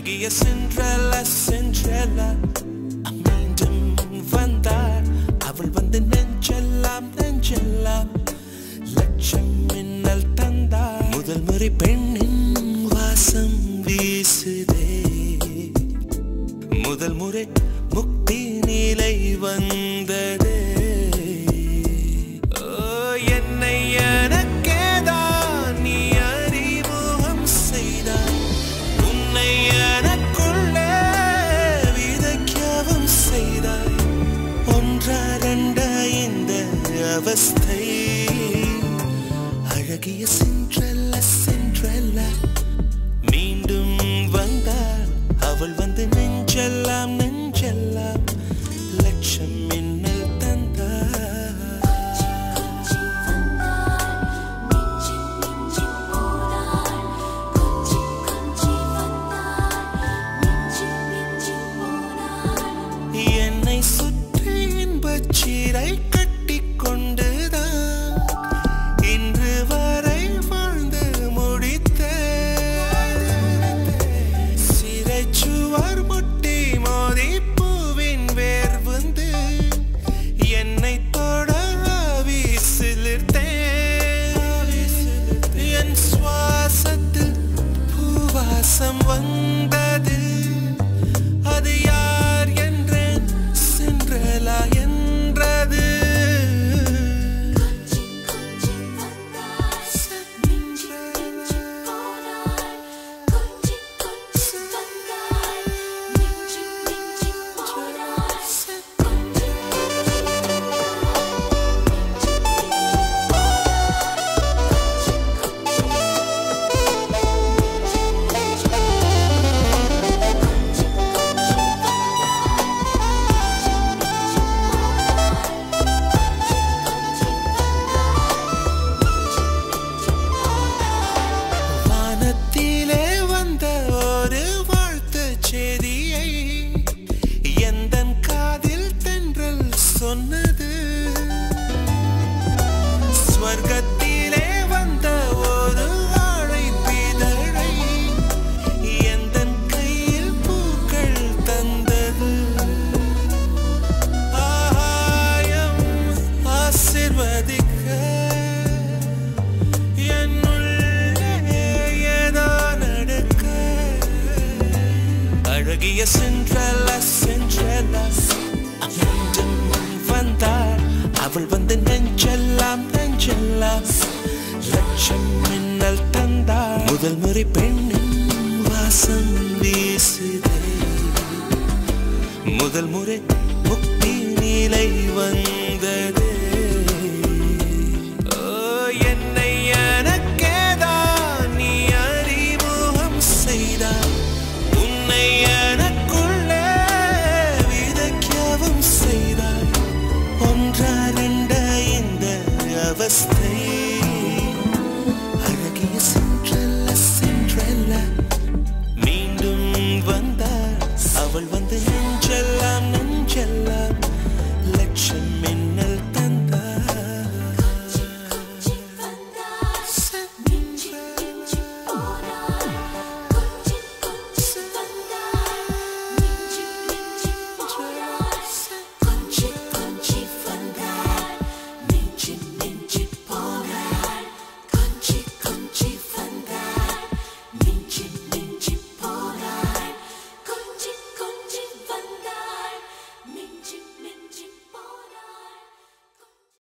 அழகிய சென்றல சென்றல மீண்டும் வந்தாள் அவள் வந்து நெஞ்செல்லாம் நெஞ்செல்லாம் லட்சம் மின்னல் தந்தாள் முதல் முறை பெண்ணின் வாசம் வீசுதே முதல் முறை முக்தி நிலை வந்ததே ஓ, என்னை எனக்கேதான் நீ அறிமுகம் செய்தாய் உன்னை எனக்குள்ளே விதைக்கவும் செய்தாய் ஒன்றா ரெண்டா இந்த அவஸ்தை அழகிய சென்றல்ல சென்றல்ல மீண்டும் வந்தாள் அவள் வந்து நெஞ்செல்லாம் நெஞ்செல்லாம் லட்சம் மின்னல் தந்தாள் என்னை சுற்றி இன்பச் சீரை கட்டிக் கொண்டுதான் இன்று வரை வாழ்ந்து முடித்த சிறைச்சுவர் முட்டி மோதி பூவின் வேர் வந்து என்னை தொட வீசிலிர்த்தேன் என் சுவாசத்தில் பூவாசம் வந்தது அது யார் என்றேன் சென்றலா என்றது வானத்திலே வந்த ஒரு வாழ்த்துச் செய்தியை எந்தன் காதில் தென்றல் சொன்னது ஸ்வர்க்கத்திலே வந்த ஒரு அழைப்பிதழை எந்தன் கையில் பூக்கள் தந்தது ஆகாயம் ஆசிர்வதிக்க என்னுள்ளே ஏதோ நடக்க அழகிய சென்றல சென்றல மீண்டும் வந்தாள் அவள் வந்து நெஞ்செல்லாம் நெஞ்செல்லாம் லட்சம் மின்னல் தந்தாள் முதல் முறை பெண்ணின் வாசம் வீசுதே முதல் முறை முக்தி நிலை வந்ததே